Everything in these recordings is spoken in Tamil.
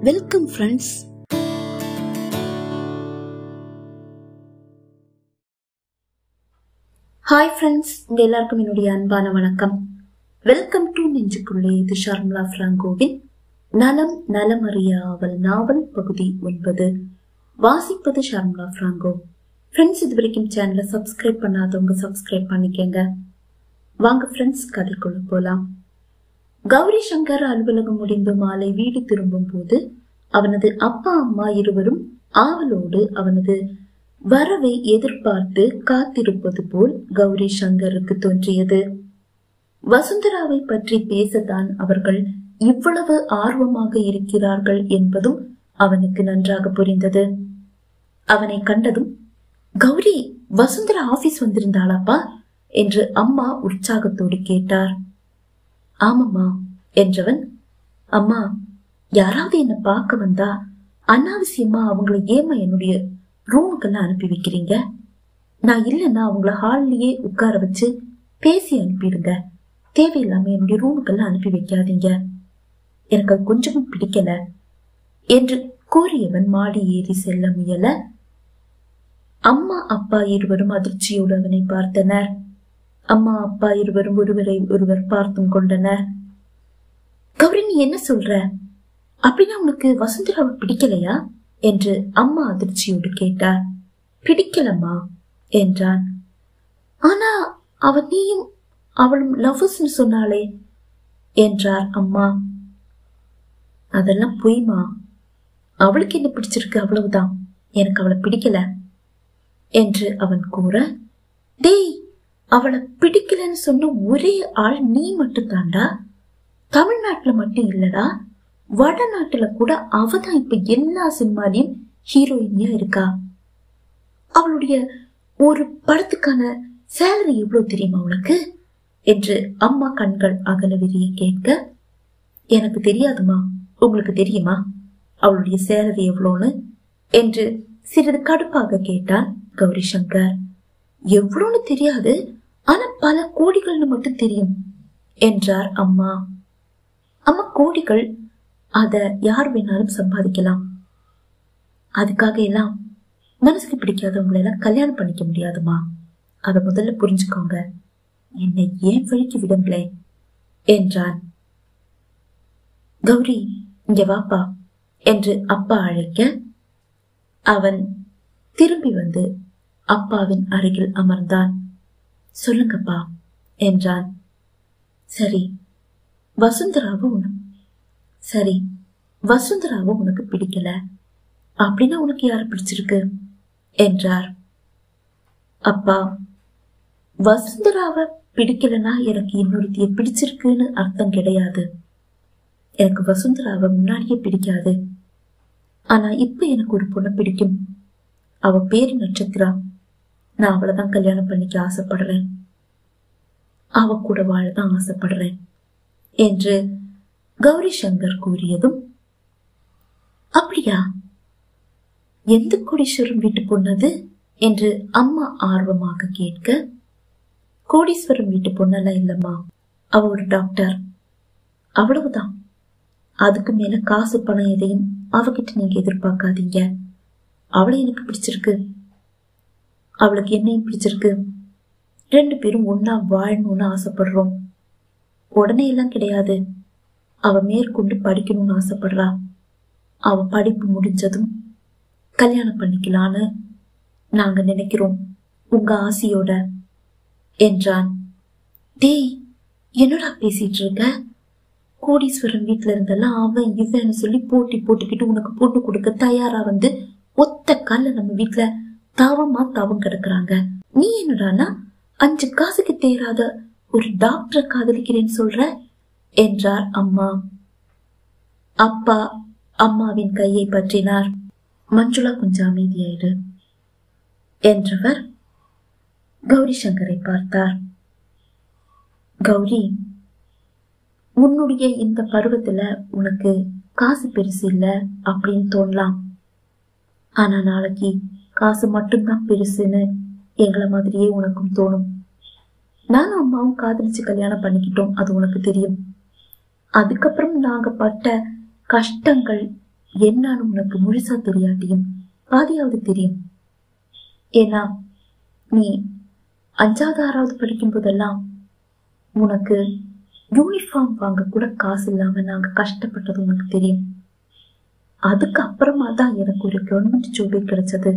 வெல்கம் ஃப்ரெண்ட்ஸ் ஹாய் ஃப்ரெண்ட்ஸ் உங்க எல்லாருக்கும் என்னுடைய அன்பான வணக்கம் வெல்கம் டு நெஞ்சுக்குள்ளே இது ஷர்மிளா பிராங்கோவின் நலம் நலமறிய ஆவல் நாவல் பகுதி ஒன்பது வாசிப்பது ஷர்மிளா பிராங்கோ ஃப்ரெண்ட்ஸ் இது வரைக்கும் சேனலை சப்ஸ்கிரைப் பண்ணாதவங்க சப்ஸ்கிரைப் பண்ணிக்கங்க வாங்க ஃப்ரெண்ட்ஸ் கதைக்குள்ள போலாம் கௌரி சங்கர் அலுவலகம் முடிந்து மாலை வீடு திரும்பும் போது அவனது அப்பா அம்மா இருவரும் ஆவலோடு அவனது வரவை எதிர்பார்த்து காத்திருப்பது போல் கௌரி சங்கருக்கு தோன்றியது வசுந்தராவை பற்றி பேசத்தான் அவர்கள் இவ்வளவு ஆர்வமாக இருக்கிறார்கள் என்பதும் அவனுக்கு நன்றாக புரிந்தது அவனை கண்டதும் கௌரி வசுந்தரா ஆபீஸ் வந்திருந்தாளாப்பா என்று அம்மா உற்சாகத்தோடு கேட்டார் ஆமாம்மா என்றவன் அம்மா யாராவது என்ன பார்க்க வந்தா அனாவசியமா அவங்கள ஏமா என்னுடைய ரூமுக்கெல்லாம் அனுப்பி வைக்கிறீங்க நான் இல்லைன்னா அவங்கள ஹால்லயே உட்கார வச்சு பேசி அனுப்பிடுங்க தேவையில்லாம என்னுடைய ரூமுக்கெல்லாம் அனுப்பி வைக்காதீங்க எனக்கு அது கொஞ்சமும் பிடிக்கல என்று கூறியவன் மாடி ஏறி செல்ல முயல அம்மா அப்பா இருவரும் அதிர்ச்சியோடு அவனை பார்த்தனர் அம்மா அப்பா இருவரும் ஒருவரை ஒருவர் பார்த்தும் கொண்டனர் கௌரி நீ என்ன சொல்ற அப்படின்னா உனக்கு வசுந்தராவை பிடிக்கலையா என்று அம்மா அதிர்ச்சியோடு கேட்டார் பிடிக்கலம்மா என்றான் ஆனா அவ நீயும் அவளும் லவ்வர்ஸ்னு சொன்னாளே என்றார் அம்மா அதெல்லாம் பொய்மா அவளுக்கு என்ன பிடிச்சிருக்கு அவ்வளவுதான் எனக்கு அவளை பிடிக்கல என்று அவன் கூற டேய் அவளை பிடிக்கலன்னு சொன்ன ஒரே ஆள் நீ மட்டும் தாண்டா தமிழ்நாட்டுல மட்டும் இல்லடா வடநாட்டுல கூட அவதான் இப்ப எல்லா சினிமாலையும் ஹீரோயினியா இருக்கா அவளுடைய ஒரு படத்துக்கான சேலரி எவ்வளவு தெரியுமா உனக்கு என்று அம்மா கண்கள் அகல விரிய கேட்க எனக்கு தெரியாதுமா உங்களுக்கு தெரியுமா அவளுடைய சேலரி எவ்வளோன்னு என்று சிறிது கடுப்பாக கேட்டான் கௌரி சங்கர் எவ்வளோன்னு தெரியாது ஆனா பல கோடிகள்னு மட்டும் தெரியும் என்றார் அம்மா அம்மா கோடிகள் அத யார் வேணாலும் சம்பாதிக்கலாம் அதுக்காக எல்லாம் மனசுக்கு பிடிக்காதவங்களை எல்லாம் கல்யாணம் பண்ணிக்க முடியாதுமா அத முதல்ல புரிஞ்சுக்கோங்க என்னை ஏன் வழிக்கு விடுங்களேன் என்றான் கௌரி இங்க வாப்பா என்று அப்பா அழைக்க அவன் திரும்பி வந்து அப்பாவின் அருகில் அமர்ந்தான் சொல்லுங்கப்பா என்றான் சரி வசுந்தராவும் உன சரி வசுந்தராவும் உனக்கு பிடிக்கல அப்படின்னா உனக்கு யார பிடிச்சிருக்கு என்றார் அப்பா வசுந்தராவை பிடிக்கலனா எனக்கு இன்னொருத்திய பிடிச்சிருக்குன்னு அர்த்தம் கிடையாது எனக்கு வசுந்தராவை முன்னாடியே பிடிக்காது ஆனா இப்ப எனக்கு ஒரு பொண்ணு பிடிக்கும் அவ பேரு நட்சத்திரா நான் அவளைதான் கல்யாணம் பண்ணிக்க ஆசைப்படுறேன் அவ கூட வாழதான் ஆசைப்படுறேன் என்று கௌரி சங்கர் கூறியதும் அப்படியா எந்த கோடீஸ்வரம் வீட்டு பொண்ணது என்று அம்மா ஆர்வமாக கேட்க கோடீஸ்வரம் வீட்டு பொண்ணெல்லாம் இல்லம்மா அவ ஒரு டாக்டர் அவ்வளவுதான் அதுக்கு மேல காசு பணம் எதையும் அவகிட்ட நீங்க எதிர்பார்க்காதீங்க அவளை எனக்கு பிடிச்சிருக்கு அவளுக்கு என்னையும் பிடிச்சிருக்கு ரெண்டு பேரும் ஒன்னா வாழணும்னு ஆசைப்படுறோம் உடனே எல்லாம் கிடையாது அவ மேற்கொண்டு படிக்கணும்னு ஆசைப்படுறா அவ படிப்பு முடிஞ்சதும் கல்யாணம் பண்ணிக்கலான்னு நாங்க நினைக்கிறோம் உங்க ஆசையோட என்றான் டேய் என்னடா பேசிட்டு இருக்க கோடீஸ்வரன் வீட்டுல இருந்தெல்லாம் அவன் இவன்னு சொல்லி போட்டி போட்டுக்கிட்டு உனக்கு பொண்ணு கொடுக்க தயாரா வந்து ஒத்த கால நம்ம வீட்டுல தாவமா தாவம் கிடக்குறாங்க நீ என்னடானா அஞ்சு காசுக்கு தேராத ஒரு டாக்டரை காதலிக்கிறேன்னு சொல்ற என்றார் அம்மா அப்பா அம்மாவின் கையை பற்றினார் மஞ்சுளா கொஞ்சம் அமைதியாயிடு என்றவர் கௌரி சங்கரை பார்த்தார் கௌரி உன்னுடைய இந்த பருவத்துல உனக்கு காசு பெருசு இல்ல அப்படின்னு தோணலாம் ஆனா நாளைக்கு காசு மட்டும்தான் பெருசுன்னு எங்களை மாதிரியே உனக்கும் தோணும் நானும் அம்மாவும் காதலிச்சு கல்யாணம் பண்ணிக்கிட்டோம் அது உனக்கு தெரியும் அதுக்கப்புறம் நாங்க பட்ட கஷ்டங்கள் என்னன்னு உனக்கு முழுசா தெரியாட்டியும் பாதியாவது தெரியும் ஏன்னா நீ அஞ்சாவது ஆறாவது படிக்கும் போதெல்லாம் உனக்கு யூனிஃபார்ம் வாங்க கூட காசு இல்லாம நாங்க கஷ்டப்பட்டது உனக்கு தெரியும் அதுக்கு அப்புறமா தான் எனக்கு ஒரு கவர்மெண்ட் ஜாபே கிடைச்சது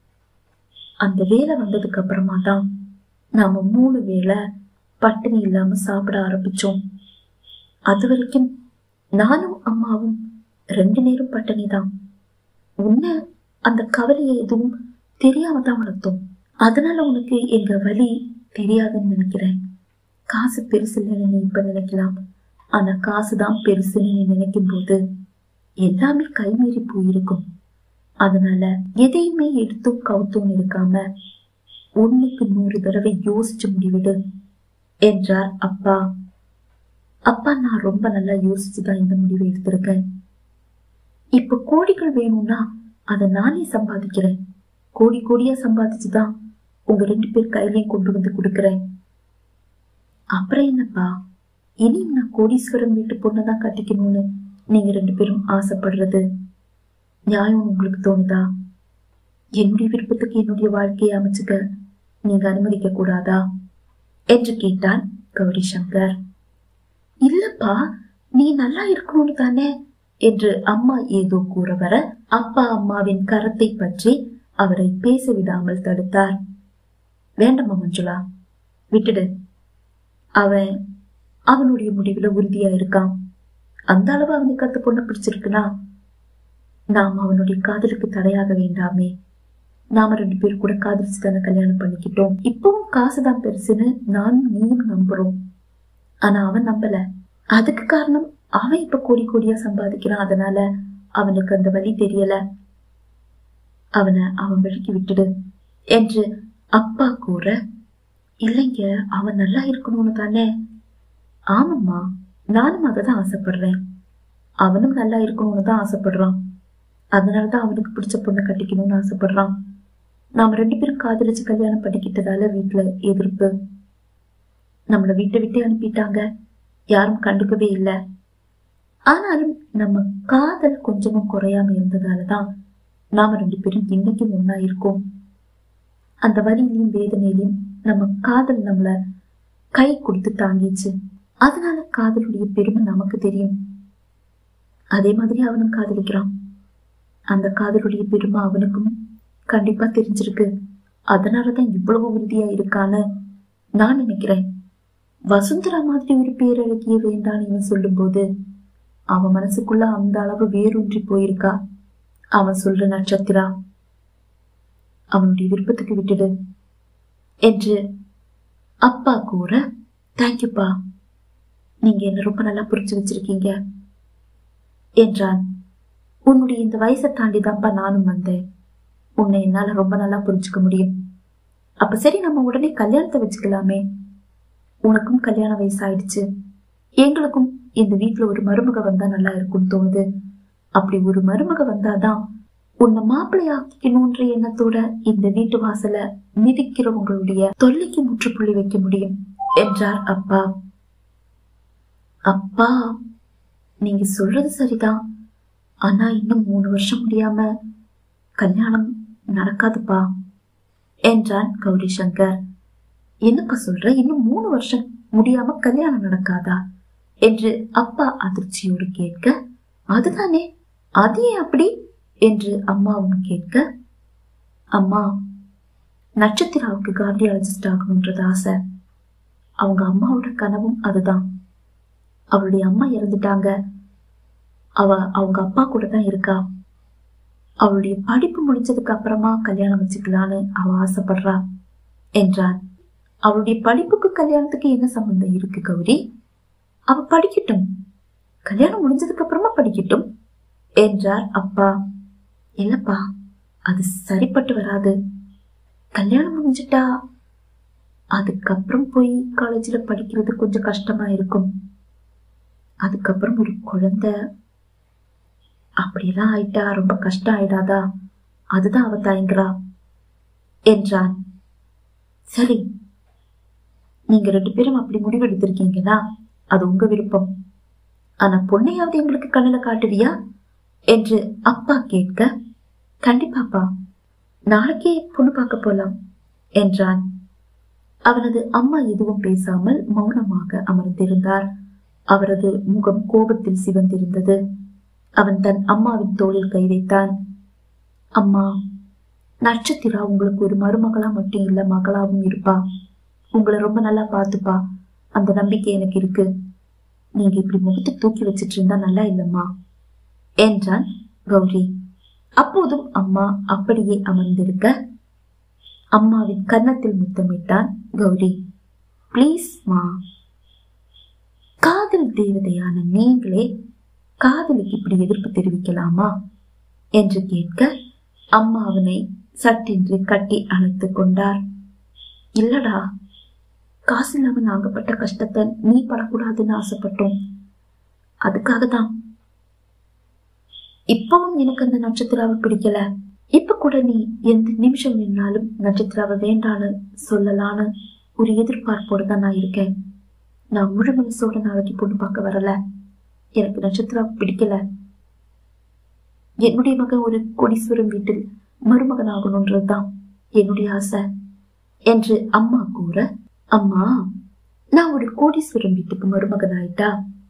அந்த வேலை வந்ததுக்கு அப்புறமா தான் நாம மூணு வேளை பட்டினி இல்லாம சாப்பிட ஆரம்பிச்சோம் அது வரைக்கும் நானும் அம்மாவும் ரெண்டு நேரம் பட்டினி தான் உன்னை அந்த கவலையை எதுவும் தெரியாம தான் வளர்த்தோம் அதனால உனக்கு எங்க வலி தெரியாதுன்னு நினைக்கிறேன் காசு பெருசு இல்லைன்னு நீ இப்ப நினைக்கலாம் ஆனா காசு தான் பெருசுன்னு நீ நினைக்கும் போது எல்லாமே கைமீறி போயிருக்கும் அதனால எதையுமே எடுத்தும் கவுத்தும் இருக்காம ஒண்ணுக்கு நூறு தடவை யோசிச்சு முடிவிடு என்றார் அப்பா அப்பா நான் ரொம்ப நல்லா யோசிச்சுதான் இந்த முடிவை எடுத்திருக்கேன் இப்ப கோடிகள் வேணும்னா அதை நானே சம்பாதிக்கிறேன் கோடி கோடியா சம்பாதிச்சுதான் உங்க ரெண்டு பேர் கையிலையும் கொண்டு வந்து கொடுக்கறேன் அப்புறம் என்னப்பா இனியும் நான் கோடீஸ்வரன் வீட்டு பொண்ணதான் கட்டிக்கணும்னு நீங்க ரெண்டு பேரும் ஆசைப்படுறது நியாயம் உங்களுக்கு தோணுதா என்னுடைய விருப்பத்துக்கு என்னுடைய வாழ்க்கையை அமைச்சுக்க நீங்க அனுமதிக்க கூடாதா என்று கேட்டான் கௌரி சங்கர் இல்லப்பா நீ நல்லா இருக்கணும்னு தானே என்று அம்மா ஏதோ கூற வர அப்பா அம்மாவின் கரத்தை பற்றி அவரை பேச விடாமல் தடுத்தார் வேண்டாமா மஞ்சுளா விட்டுடு அவன் அவனுடைய முடிவுல உறுதியா இருக்கான் அந்த அளவு அவனுக்கு அந்த பொண்ணை பிடிச்சிருக்குன்னா நாம் அவனுடைய காதலுக்கு தடையாக வேண்டாமே நாம ரெண்டு பேரும் கூட காதலிச்சு தானே கல்யாணம் பண்ணிக்கிட்டோம் இப்பவும் காசுதான் பெருசுன்னு நானும் நீயும் நம்புறோம் ஆனா அவன் நம்பல அதுக்கு காரணம் அவன் இப்ப கோடி கோடியா சம்பாதிக்கிறான் அதனால அவனுக்கு அந்த வழி தெரியல அவனை அவன் வழிக்கு விட்டுடு என்று அப்பா கூற இல்லைங்க அவன் நல்லா இருக்கணும்னு தானே ஆமாம்மா நானும் அதை தான் ஆசைப்படுறேன் அவனும் நல்லா இருக்கணும்னு தான் ஆசைப்படுறான் அதனாலதான் அவனுக்கு பிடிச்ச பொண்ணை கட்டிக்கணும்னு ஆசைப்படுறான் நாம ரெண்டு பேரும் காதலிச்சு கல்யாணம் பண்ணிக்கிட்டதால வீட்டுல எதிர்ப்பு நம்மள வீட்டை விட்டு அனுப்பிட்டாங்க யாரும் கண்டுக்கவே இல்லை ஆனாலும் நம்ம காதல் கொஞ்சமும் குறையாம இருந்ததாலதான் நாம ரெண்டு பேரும் இன்னைக்கும் ஒன்னா இருக்கோம் அந்த வலியிலையும் வேதனையிலையும் நம்ம காதல் நம்மள கை கொடுத்து தாங்கிச்சு அதனால காதலுடைய பெருமை நமக்கு தெரியும் அதே மாதிரி அவனும் காதலிக்கிறான் அந்த காதலுடைய பெருமை அவனுக்கும் கண்டிப்பா தெரிஞ்சிருக்கு அதனாலதான் இவ்வளவு உறுதியா இருக்கான்னு நான் நினைக்கிறேன் வசுந்தரா மாதிரி ஒரு பேரழகிய வேண்டான்னு இவன் சொல்லும்போது அவன் மனசுக்குள்ள அந்த அளவு வேரூன்றி போயிருக்கா அவன் சொல்ற நட்சத்திரா அவனுடைய விருப்பத்துக்கு விட்டுடு என்று அப்பா கூற தேங்க்யூப்பா நீங்க என்ன ரொம்ப நல்லா புரிஞ்சு வச்சிருக்கீங்க என்றான் உன்னுடைய இந்த வயசை தாண்டி தான்ப்பா நானும் வந்தேன் உன்னை என்னால ரொம்ப நல்லா புரிஞ்சுக்க முடியும் அப்ப சரி நம்ம உடனே கல்யாணத்தை வச்சுக்கலாமே உனக்கும் கல்யாண வயசு ஆயிடுச்சு எங்களுக்கும் இந்த வீட்டுல ஒரு மருமக வந்தா நல்லா இருக்கும்னு தோணுது அப்படி ஒரு மருமக வந்தாதான் உன்னை மாப்பிள்ளை ஆக்கிக்கணும்ன்ற எண்ணத்தோட இந்த வீட்டு வாசல மிதிக்கிறவங்களுடைய தொல்லைக்கு முற்றுப்புள்ளி வைக்க முடியும் என்றார் அப்பா அப்பா நீங்க சொல்றது சரிதான் ஆனா இன்னும் மூணு வருஷம் முடியாம கல்யாணம் நடக்காதுப்பா என்றான் கௌரி சங்கர் என்னப்பா சொல்ற இன்னும் மூணு வருஷம் முடியாம கல்யாணம் நடக்காதா என்று அப்பா அதிர்ச்சியோடு கேட்க அதுதானே அது ஏன் அப்படி என்று அம்மாவும் கேட்க அம்மா நட்சத்திராவுக்கு கார்டியாலஜிஸ்ட் ஆகணுன்றது ஆசை அவங்க அம்மாவோட கனவும் அதுதான் அவளுடைய அம்மா இறந்துட்டாங்க அவ அவங்க அப்பா கூட தான் இருக்கா அவளுடைய படிப்பு முடிஞ்சதுக்கு அப்புறமா கல்யாணம் வச்சுக்கலான்னு அவ ஆசைப்படுறா என்றான் அவளுடைய படிப்புக்கு கல்யாணத்துக்கு என்ன சம்பந்தம் இருக்கு கௌரி அவ படிக்கட்டும் கல்யாணம் முடிஞ்சதுக்கு அப்புறமா படிக்கட்டும் என்றார் அப்பா இல்லப்பா அது சரிப்பட்டு வராது கல்யாணம் முடிஞ்சிட்டா அதுக்கப்புறம் போய் காலேஜ்ல படிக்கிறது கொஞ்சம் கஷ்டமா இருக்கும் அதுக்கப்புறம் ஒரு குழந்தை அப்படியெல்லாம் ஆயிட்டா ரொம்ப கஷ்டம் ஆயிடாதா அதுதான் அவ தயங்குறா என்றான் சரி நீங்க ரெண்டு பேரும் அப்படி முடிவெடுத்திருக்கீங்கன்னா அது உங்க விருப்பம் ஆனா பொண்ணையாவது எங்களுக்கு கண்ணுல காட்டுவியா என்று அப்பா கேட்க கண்டிப்பாப்பா நாளைக்கே பொண்ணு பார்க்க போலாம் என்றான் அவனது அம்மா எதுவும் பேசாமல் மௌனமாக அமர்ந்திருந்தார் அவரது முகம் கோபத்தில் சிவந்திருந்தது அவன் தன் அம்மாவின் தோளில் கை வைத்தான் அம்மா நட்சத்திரா உங்களுக்கு ஒரு மருமகளா மட்டும் இல்ல மகளாவும் இருப்பா உங்களை ரொம்ப நல்லா பார்த்துப்பா அந்த நம்பிக்கை எனக்கு இருக்கு நீங்க இப்படி முகத்தை தூக்கி வச்சிட்டு இருந்தா நல்லா இல்லம்மா என்றான் கௌரி அப்போதும் அம்மா அப்படியே அமர்ந்திருக்க அம்மாவின் கன்னத்தில் முத்தமிட்டான் கௌரி ப்ளீஸ் மா காதல் தேவதையான நீங்களே காதலுக்கு இப்படி எதிர்ப்பு தெரிவிக்கலாமா என்று கேட்க அம்மா அவனை சட்டென்று கட்டி அணைத்துக் கொண்டார் இல்லடா காசு இல்லாம நாங்க பட்ட கஷ்டத்தை நீ படக்கூடாதுன்னு ஆசைப்பட்டோம் அதுக்காக தான் இப்பவும் எனக்கு அந்த நட்சத்திராவை பிடிக்கல இப்ப கூட நீ எந்த நிமிஷம் வேணாலும் நட்சத்திராவை வேண்டான்னு சொல்லலான்னு ஒரு எதிர்பார்ப்போட தான் நான் இருக்கேன் நான் முழு மனசோட நாளைக்கு பொண்ணு பார்க்க வரல எனக்கு நட்சத்திராவை பிடிக்கல என்னுடைய மகன் ஒரு கோடீஸ்வரம் வீட்டில் மருமகன் ஆகணுன்றதுதான் என்னுடைய ஆசை என்று அம்மா கூற அம்மா நான் ஒரு கோடீஸ்வரம் வீட்டுக்கு மருமகன் ஆயிட்டா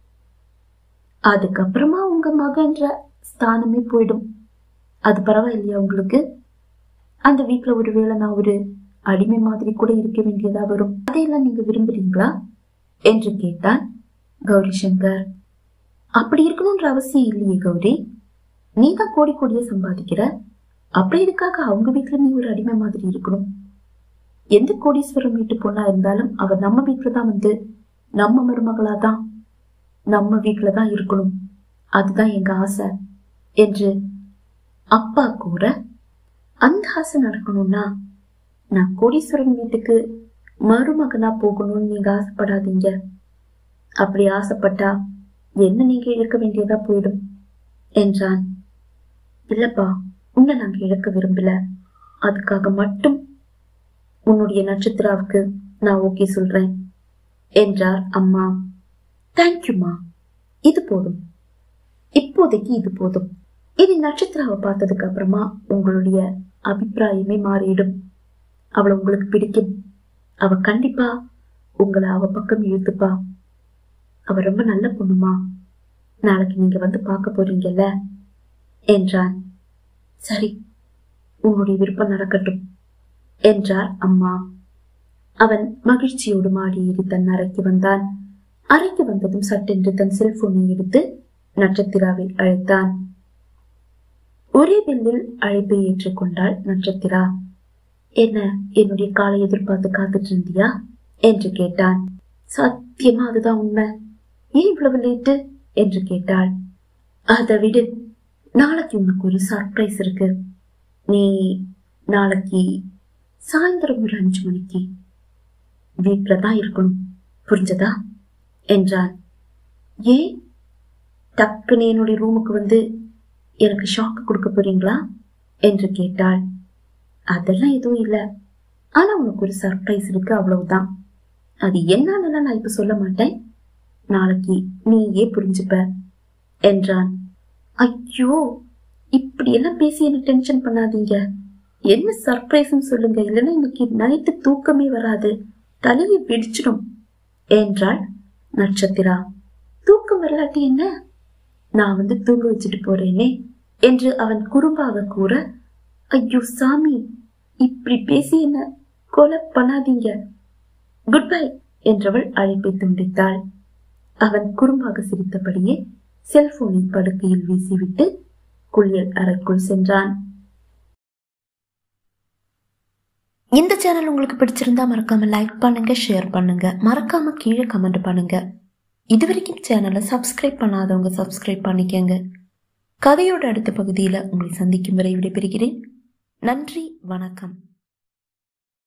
அதுக்கப்புறமா உங்க மகன்ற ஸ்தானமே போயிடும் அது பரவாயில்லையா உங்களுக்கு அந்த வீட்டுல ஒருவேளை நான் ஒரு அடிமை மாதிரி கூட இருக்க வேண்டியதா வரும் அதையெல்லாம் நீங்க விரும்புறீங்களா என்று கேட்டான் கௌரி சங்கர் அப்படி இருக்கணும்ன்ற அவசியம் இல்லையே கௌரி நீ தான் கோடி கோடியா சம்பாதிக்கிற அப்படி இதுக்காக அவங்க வீட்டுல நீ ஒரு அடிமை மாதிரி இருக்கணும் எந்த கோடீஸ்வரம் வீட்டு பொண்ணா இருந்தாலும் அவ நம்ம வீட்டுல தான் வந்து நம்ம மருமகளா தான் நம்ம வீட்டுல தான் இருக்கணும் அதுதான் எங்க ஆசை என்று அப்பா கூற அந்த ஆசை நடக்கணும்னா நான் கோடீஸ்வரன் வீட்டுக்கு மருமகனா போகணும்னு நீங்க ஆசைப்படாதீங்க அப்படி ஆசைப்பட்டா என்ன நீங்க இழக்க வேண்டியதா போயிடும் என்றான் இல்லப்பா உன்னை நாங்க இழக்க விரும்பல அதுக்காக மட்டும் உன்னுடைய நட்சத்திராவுக்கு நான் ஓகே சொல்றேன் என்றார் அம்மா தேங்க்யூமா இது போதும் இப்போதைக்கு இது போதும் இனி நட்சத்திராவை பார்த்ததுக்கு அப்புறமா உங்களுடைய அபிப்பிராயமே மாறிடும் அவளை உங்களுக்கு பிடிக்கும் அவ கண்டிப்பா உங்களை அவ பக்கம் இழுத்துப்பா அவ ரொம்ப நல்ல பொண்ணுமா நாளைக்கு நீங்க வந்து பார்க்க போறீங்கல்ல என்றான் சரி உன்னுடைய விருப்பம் நடக்கட்டும் என்றார் அம்மா அவன் மகிழ்ச்சியோடு மாடி ஏறி தன் அறைக்கு வந்தான் அறைக்கு வந்ததும் சட்டென்று தன் செல்போனை எடுத்து நட்சத்திராவை அழைத்தான் ஒரே பெல்லில் அழைப்பை ஏற்றுக்கொண்டாள் நட்சத்திரா என்ன என்னுடைய காலை எதிர்பார்த்து காத்துட்டு இருந்தியா என்று கேட்டான் சத்தியமா அதுதான் உண்மை ஏன் இவ்வளவு லேட்டு என்று கேட்டாள் அதை விடு நாளைக்கு உனக்கு ஒரு சர்ப்ரைஸ் இருக்கு நீ நாளைக்கு சாயந்தரம் ஒரு அஞ்சு மணிக்கு வீட்டுல தான் இருக்கணும் புரிஞ்சதா என்றான் ஏன் டக்குன்னு என்னுடைய ரூமுக்கு வந்து எனக்கு ஷாக்கு கொடுக்க போறீங்களா என்று கேட்டாள் அதெல்லாம் எதுவும் இல்லை ஆனா உனக்கு ஒரு சர்ப்ரைஸ் இருக்கு அவ்வளவுதான் அது என்னன்னு நான் இப்ப சொல்ல மாட்டேன் நாளைக்கு நீயே புரிஞ்சுப்ப என்றான் ஐயோ இப்படி எல்லாம் பேசி என்ன டென்ஷன் பண்ணாதீங்க என்ன சர்ப்ரைஸ்னு சொல்லுங்க இல்லைன்னா இன்னைக்கு நைட்டு தூக்கமே வராது தலையை பிடிச்சிடும் என்றாள் நட்சத்திரா தூக்கம் வரலாட்டி என்ன நான் வந்து தூங்க வச்சுட்டு போறேனே என்று அவன் குறும்பாக கூற ஐயோ சாமி இப்படி பேசி என்ன கொலை பண்ணாதீங்க குட் பை என்றவள் அழைப்பை துண்டித்தாள் அவன் குறும்பாக சிரித்தபடியே செல்போனை படுக்கையில் வீசிவிட்டு குளியல் அறைக்குள் சென்றான் இந்த சேனல் உங்களுக்கு பிடிச்சிருந்தா மறக்காம லைக் பண்ணுங்க ஷேர் பண்ணுங்க மறக்காம கீழே கமெண்ட் பண்ணுங்க இது வரைக்கும் சேனலை சப்ஸ்கிரைப் பண்ணாதவங்க சப்ஸ்கிரைப் பண்ணிக்கங்க கதையோட அடுத்த பகுதியில் உங்களை சந்திக்கும் வரை விடைபெறுகிறேன் நன்றி வணக்கம்